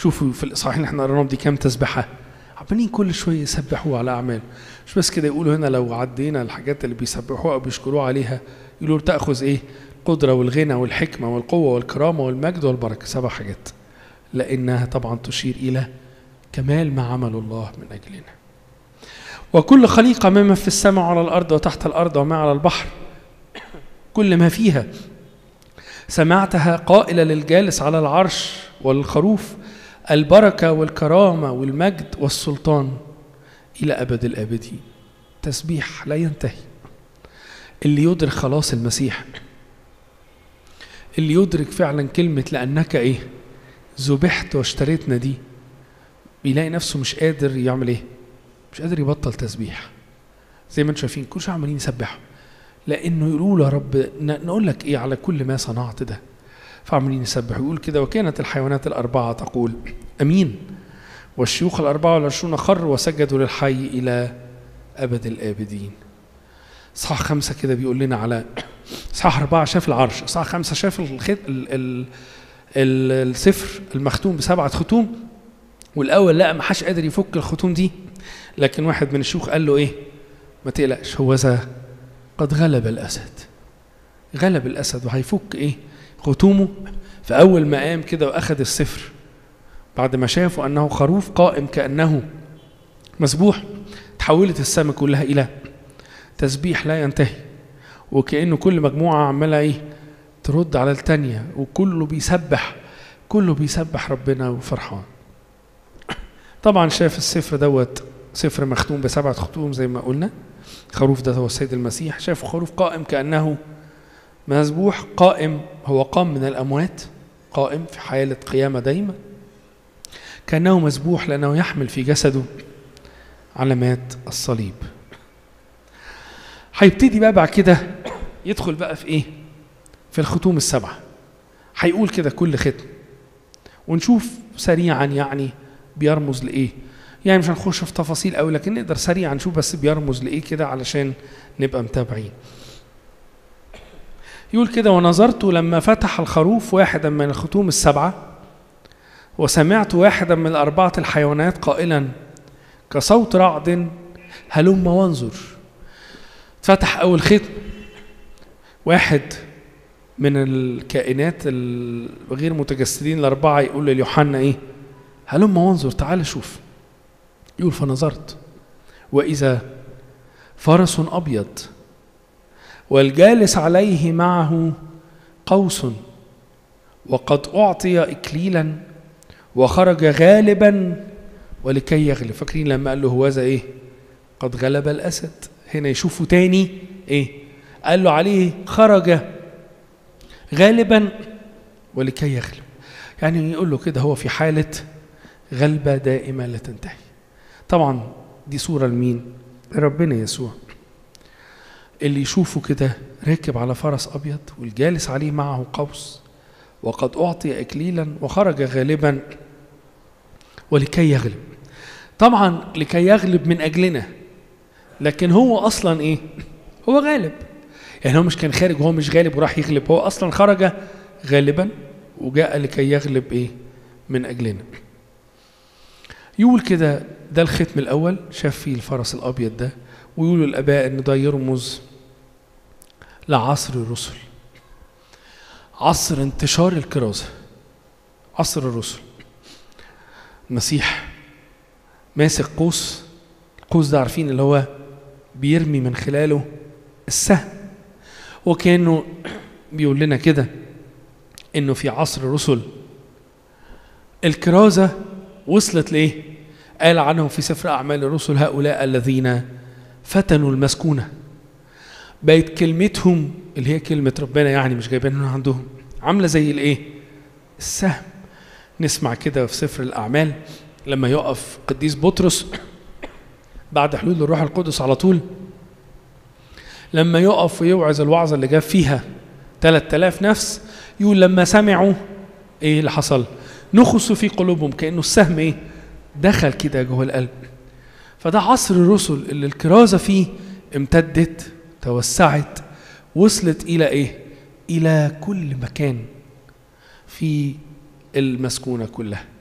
شوفوا في الاصحاح اللي احنا قريناهم دي كام تسبحه عمالين كل شويه يسبحوه على اعماله مش بس كده يقولوا هنا لو عدينا الحاجات اللي بيسبحوها او بيشكروه عليها يقولوا تاخذ ايه القدره والغنى والحكمه والقوه والكرامه والمجد والبركه سبع حاجات لانها طبعا تشير الى كمال ما عمل الله من اجلنا وكل خليقه مما في السماء وعلى الارض وتحت الارض وما على البحر كل ما فيها سمعتها قائلة للجالس على العرش والخروف البركة والكرامة والمجد والسلطان إلى أبد الآبدين تسبيح لا ينتهي اللي يدرك خلاص المسيح اللي يدرك فعلا كلمة لأنك إيه ذبحت واشتريتنا دي بيلاقي نفسه مش قادر يعمل إيه مش قادر يبطل تسبيح زي ما انتم شايفين كل شويه عمالين يسبحوا لانه يقولوا له يا رب ن- نقول لك ايه على كل ما صنعت ده فعمالين يسبحوا يقول كده وكانت الحيوانات الاربعه تقول امين والشيوخ الاربعه والعشرون خروا وسجدوا للحي الى ابد الابدين اصحاح خمسه كده بيقول لنا على اصحاح اربعه شاف العرش اصحاح خمسه شاف الخط ال... ال... ال... السفر المختوم بسبعه ختوم والاول لا ما حدش قادر يفك الختوم دي لكن واحد من الشيوخ قال له ايه ما تقلقش هو ذا قد غلب الاسد غلب الاسد وهيفك ايه ختومه فاول ما قام كده واخذ السفر بعد ما شافوا انه خروف قائم كانه مسبوح تحولت السماء كلها الى تسبيح لا ينتهي وكانه كل مجموعه عماله ايه ترد على التانية وكله بيسبح كله بيسبح ربنا وفرحان طبعا شاف السفر دوت سفر مختوم بسبعة ختوم زي ما قلنا خروف ده هو السيد المسيح شاف خروف قائم كأنه مذبوح قائم هو قام من الأموات قائم في حالة قيامة دايما كأنه مذبوح لأنه يحمل في جسده علامات الصليب هيبتدي بقى بعد كده يدخل بقى في ايه في الختوم السبعة هيقول كده كل ختم ونشوف سريعا يعني بيرمز لايه يعني مش هنخش في تفاصيل قوي لكن نقدر سريعا نشوف بس بيرمز لايه كده علشان نبقى متابعين يقول كده ونظرت لما فتح الخروف واحدا من الختوم السبعة وسمعت واحدا من الأربعة الحيوانات قائلا كصوت رعد هلم وانظر فتح أول ختم واحد من الكائنات الغير متجسدين الأربعة يقول ليوحنا إيه هلم وانظر تعال شوف يقول فنظرت وإذا فرس أبيض والجالس عليه معه قوس وقد أعطي إكليلا وخرج غالبا ولكي يغلب فاكرين لما قال له هوذا إيه قد غلب الأسد هنا يشوفوا تاني إيه قال له عليه خرج غالبا ولكي يغلب يعني يقول له كده هو في حالة غلبة دائمة لا تنتهي طبعا دي صورة لمين ربنا يسوع اللي يشوفه كده راكب على فرس أبيض والجالس عليه معه قوس وقد أعطي إكليلا وخرج غالبا ولكي يغلب طبعا لكي يغلب من أجلنا لكن هو أصلا إيه هو غالب يعني هو مش كان خارج وهو مش غالب وراح يغلب هو أصلا خرج غالبا وجاء لكي يغلب إيه من أجلنا يقول كده ده الختم الأول شاف فيه الفرس الأبيض ده ويقولوا الآباء إن ده يرمز لعصر الرسل عصر انتشار الكرازة عصر الرسل المسيح ماسك قوس القوس ده عارفين اللي هو بيرمي من خلاله السهم وكانه بيقول لنا كده انه في عصر الرسل الكرازه وصلت لايه قال عنهم في سفر اعمال الرسل هؤلاء الذين فتنوا المسكونه بقت كلمتهم اللي هي كلمه ربنا يعني مش جايبينها من عندهم عامله زي الايه السهم نسمع كده في سفر الاعمال لما يقف قديس بطرس بعد حلول الروح القدس على طول لما يقف ويوعظ الوعظة اللي جاب فيها 3000 نفس يقول لما سمعوا ايه اللي حصل نخسوا في قلوبهم كأنه السهم ايه دخل كده جوه القلب فده عصر الرسل اللي الكرازة فيه امتدت توسعت وصلت إلى ايه إلى كل مكان في المسكونة كلها